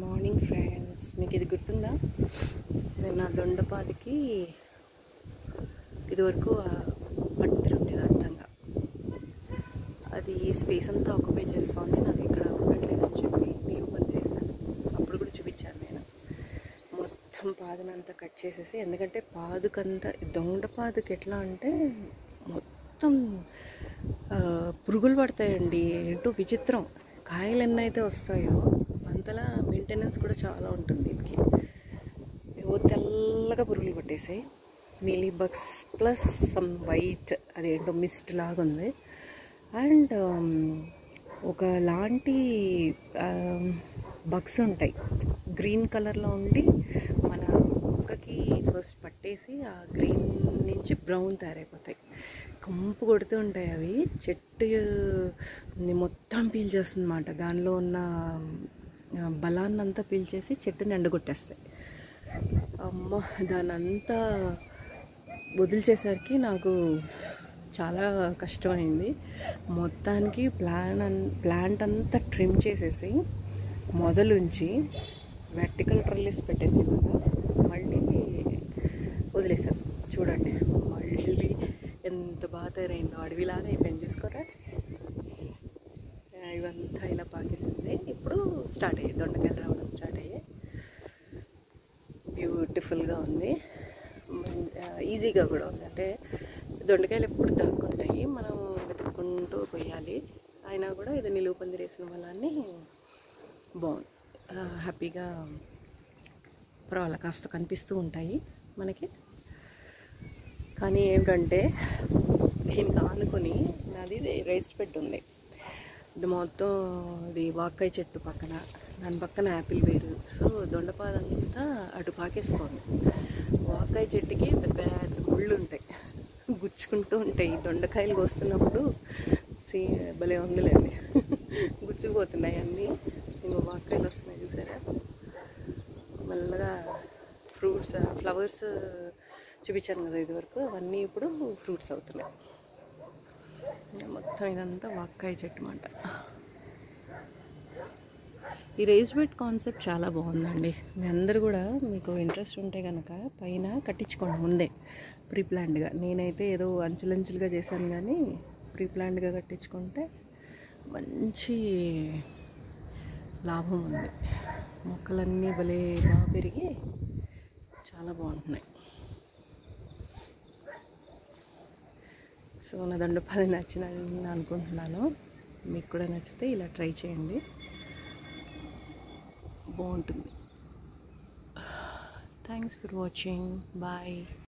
morning friends మీకు ఇది గుర్తుందా నేను నా దొండపాదికి ఇదివరకు ఆ పట్టు ఉండేది అడ్డంగా అది స్పేస్ అంతా ఆక్యుపై చేస్తోంది నాకు ఇక్కడ ఉండట్లేదని చెప్పి నీళ్ళు బంద్ చేశాను అప్పుడు కూడా చూపించాను నేను మొత్తం పాదనంతా కట్ చేసేసి ఎందుకంటే పాదుకంతా దొండ పాదుకి ఎట్లా అంటే మొత్తం ఆ, పురుగులు పడతాయండి ఏంటో విచిత్రం కాయలు ఎన్నైతే వస్తాయో అంతలా మెయింటెనెన్స్ కూడా చాలా ఉంటుంది దీనికి ఏవో తెల్లగా పురుగులు పట్టేసాయి mealy bugs plus some white అదేంటో మిస్ట్ లాగా ఉంది అండ్ ఒక లాంటి బగ్స్ ఉంటాయి గ్రీన్ కలర్లో ఉండి మన మొక్కకి ఫస్ట్ పట్టేసి ఆ గ్రీన్ నుంచి బ్రౌన్ తయారైపోతాయి కంపు కొడుతూ ఉంటాయి అవి చెట్టు ని మొత్తం పీల్చేస్తుంది అనమాట దానిలో ఉన్న ఆ, బలాన్ని అంతా పీల్చేసి చెట్టుని ఎండగొట్టేస్తాయి అమ్మ దాని అంతా వదిలిచేసరికి నాకు చాలా కష్టమైంది మొత్తానికి ప్లాన్ అన్ ప్లాంట్ అంతా ట్రిమ్ చేసేసి మొదలుంచి వెర్టికల్ ట్రల్లిస్ పెట్టేసి ఇవాళ మళ్ళీ వదిలేసాను చూడండి మళ్ళీ ఎంత బాగా తయారైందో అడవిలాగా అయిపోయింది చూసుకోరా ఆ, ఇవంతా ఇలా పాకేసింది ఇప్పుడు స్టార్ట్ అయ్యాయి దొండకాయలు రావడం స్టార్ట్ అయ్యాయి బ్యూటిఫుల్గా ఉంది మం- ఆ, ఈజీగా కూడా ఉంది అంటే దొండకాయలు ఎప్పుడు దాక్కుంటాయి మనం వెతుక్కుంటూ కొయ్యాలి అయినా కూడా ఇది నిలువు పందిరేసిన వల్ల బాగుంది ఆ, హ్యాపీగా పర్వాలేదు కాస్త కనిపిస్తూ ఉంటాయి మనకి కానీ ఏంటంటే దీనికి ఆనుకొని నాది రైస్ బెడ్ ఉంది ఇది మొత్తం ఇది వాక్కాయ చెట్టు పక్కన దాని పక్కన యాపిల్ వేరు సో దొండపాదంతా అటు పాకేస్తోంది వాక్కాయ చెట్టుకి పెద్ద పెద్ద ముళ్ళు ఉంటాయి గుచ్చుకుంటూ ఉంటాయి ఈ దొండకాయలు కోస్తున్నప్పుడు సీ భలే ఉందిలేండి గుచ్చుకుపోతున్నాయి అన్నీ ఇంకో వాక్కాయలు వస్తున్నాయి చూసారా మెల్లగా ఫ్రూట్స్ ఫ్లవర్స్ చూపించాను కదా ఇదివరకు అవన్నీ ఇప్పుడు ఫ్రూట్స్ అవుతున్నాయి మొత్తం ఇదంతా వాక్కాయ చెట్టు మాట ఈ రైస్ బెడ్ కాన్సెప్ట్ చాలా బాగుందండి మీ అందరు కూడా మీకు ఇంట్రెస్ట్ ఉంటే కనుక పైన కట్టించుకోండి ముందే ప్రీ ప్లాన్డ్గా నేనైతే ఏదో అంచులంచులుగా చేశాను కానీ ప్రీ ప్లాన్డ్గా కట్టించుకుంటే మంచి లాభం ఉంది మొక్కలన్నీ భలే బాగా పెరిగి చాలా బాగుంటున్నాయి సో నా దండపది నచ్చిన అనుకుంటున్నాను మీకు కూడా నచ్చితే ఇలా ట్రై చేయండి బాగుంటుంది థ్యాంక్స్ ఫర్ వాచింగ్ బాయ్